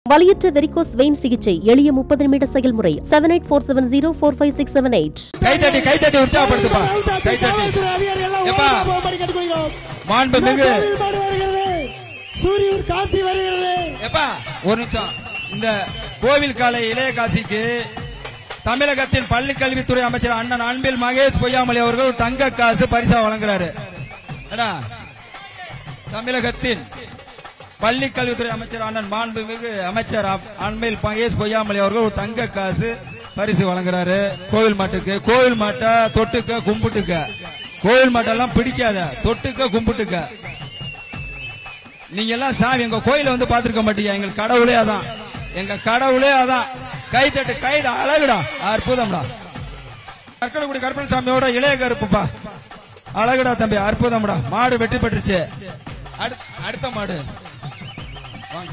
வலியற்ற varicose vein சிகிச்சை எளிய முப்பது நிமிட செயல்முறை seven eight four seven zero four five six seven eight கைத்தட்டி கைத்தட்டி உற்சாகப்படுத்துப்பா கைத்தட்டி எப்பா மாண்புமிகு சூரியூர் காசி வருகிறது எப்பா ஒரு நிமிஷம் இந்த கோவில் காலை இளைய காசிக்கு தமிழகத்தின் பள்ளி கல்வித்துறை அமைச்சர் அண்ணன் அன்பில் மகேஷ் பொய்யாமொழி அவர்கள் ஒரு தங்க காசு பரிசா வழங்குறாரு ஏடா தமிழகத்தின் பள்ளி கல்வித்துறை அமைச்சர் அண்ணன் மாண்புமிகு அமைச்சர் அப்- அன்பில் மகேஷ் பொய்யாமொழி அவர்கள் ஒரு தங்க காசு பரிசு வழங்குறாரு கோவில் மாட்டுக்கு கோவில் மாட்டை தொட்டுக்க கும்பிட்டுக்க கோவில் மாட்டெல்லாம் பிடிக்காத தொட்டுக்க கும்பிட்டுக்க நீங்க எல்லாம் சாமி எங்க கோயில வந்து பாத்துருக்க மாட்டீங்க எங்க கடவுளே அதான் எங்க கடவுளே அதான் கை தட்டு கை அழகுடா அற்புதம்டா கற்கடக்குடி கற்பனை சாமியோட இளைய கருப்புப்பா அழகுடா தம்பி அற்புதம்டா மாடு வெற்றி பெற்றுச்சு அடுத்த- அடுத்த மாடு வாங்க.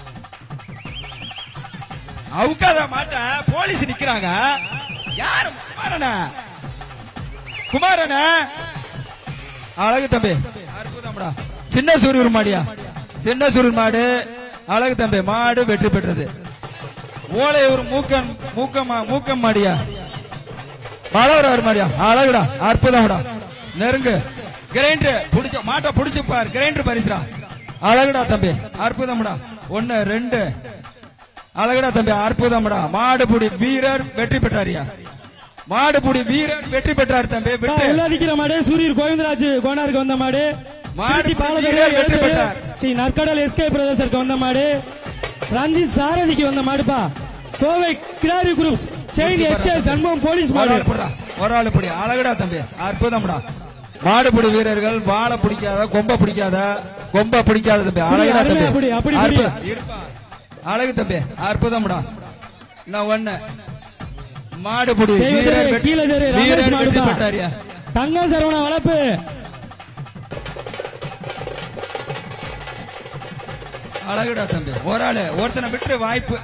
அவுக்காத மாட்ட போலீஸ் நிக்கிறாங்க யாரு குமாரன குமாரன அழகு தம்பி அற்புதம்டா சின்ன சூரியர் மாடியா சின்ன சூரியர் மாடு அழகு தம்பி மாடு வெற்றி பெற்றது ஓலையூர் மூக்கன் மூக்கமா மூக்கம் மாடியா மழவரார் மாடியா அழகுடா அற்புதம்டா நெருங்கு கிரைண்டர் புடிச்ச மாட்டை புடிச்சு பார் கிரைண்டர் பரிசுடா அழகுடா தம்பி அற்புதம்டா ஒன்னு ரெண்டு அழகுடா தம்பி அற்புதம்டா மாடுபுடி வீரர் வெற்றி பெற்றாரியா மாடுபுடி வீரர் வெற்றி பெற்றார் தம்பி வெற்றி உள்ள நிக்கிற மாடு சூரியர் கோவிந்தராஜ் கோனாருக்கு வந்த மாடு மாடு திருச்சி பாலதுரை வீரர் வெற்றி எழுந்தூர் பெற்றார். ஸ்ரீ நற்கடல் எஸ்கே பிரதர்சருக்கு வந்த மாடு ரஞ்சித் சாரதிக்கு வந்த மாடுப்பா கோவை கிராரி groups chain SK Shanmugam police ஒரு மாடு ஆள் புடுறா, ஒரு ஆள் புடி அழகுடா தம்பி அற்புதம்டா மாடுபிடி வீரர்கள் வாழை பிடிக்காத கொம்ப பிடிக்காத கொம்ப பிடிக்காத தம்பி அழகுடா அருமையா தம்பி புடி, அப்படி புடி. அற்புதம். இருப்பா. அழகு தம்பி அற்புதம்டா நான் ஒண்ணு மாடுபிடி வீரர் வெற்றி கீழே தெரு ரமேஷ் வீரர் வெற்றி மாடுப்பா பெற்றாரியா தங்க சரவண வளர்ப்பு அழகுடா தம்பி ஒரு ஆளு ஒருத்தனை விட்டு வாய்ப்பு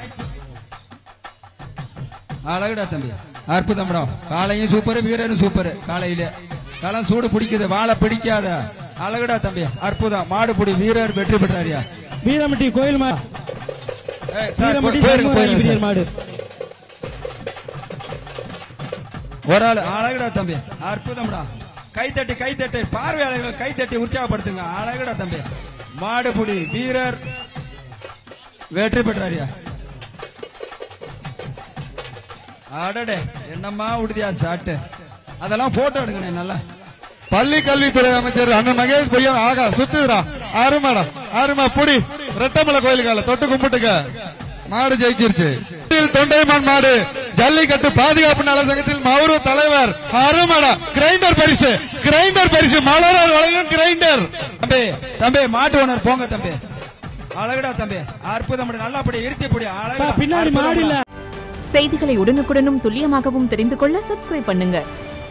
அழகுடா தம்பி அற்புதம்டா காலையும் சூப்பர் வீரரும் சூப்பர் காலையில களம் சூடு பிடிக்குது வாழை பிடிக்காத அழகுடா தம்பி அற்புதம் மாடுபிடி வீரர் வெற்றி பெற்றாரியா வீரமட்டி கோயில் மாடு ஏய், சார், வீரமட்டி போயிருங்க, சண்முக போயிருங்க, வீரர் சார். மாடு ஒரு ஆள் அழகுடா தம்பி அற்புதம்டா கைத்தட்டி கைத்தட்டி பார்வையாளர்கள் கைத்தட்டி உற்சாகப்படுத்துங்க அழகுடா தம்பி மாடுபுடி வீரர் வெற்றி பெற்றாரியா அடடே என்னம்மா உடுதியா சாட்டு அதெல்லாம் போட்டோ எடுங்கண்ணே நல்லா பள்ளி கல்வித்துறை அமைச்சர் அண்ணன் மகேஷ் பையன் ஆகா சுத்துதுடா அருமாடா அருமா புடி ரெட்டமலை கோயிலுக்கால தொட்டு கும்பிட்டுக்க மாடு ஜெயிச்சிருச்சு தொண்டைமான் மாடு ஜல்லிக்கட்டு பாதுகாப்பு நல சங்கத்தில் மௌரு தலைவர் அருமாடா கிரைண்டர் பரிசு கிரைண்டர் பரிசு மலரார் வழங்கும் கிரைண்டர் தம்பி தம்பி மாட்டு ஓனர் போங்க தம்பி அழகுடா தம்பி அற்புதம் நல்லா அப்படி இருத்தி புடி பா, அழகுடா பின்னாடி மாடு இல்ல அற்புதம்டா. செய்திகளை உடனுக்குடனும் துல்லியமாகவும் தெரிந்து கொள்ள சப்ஸ்கிரைப் பண்ணுங்க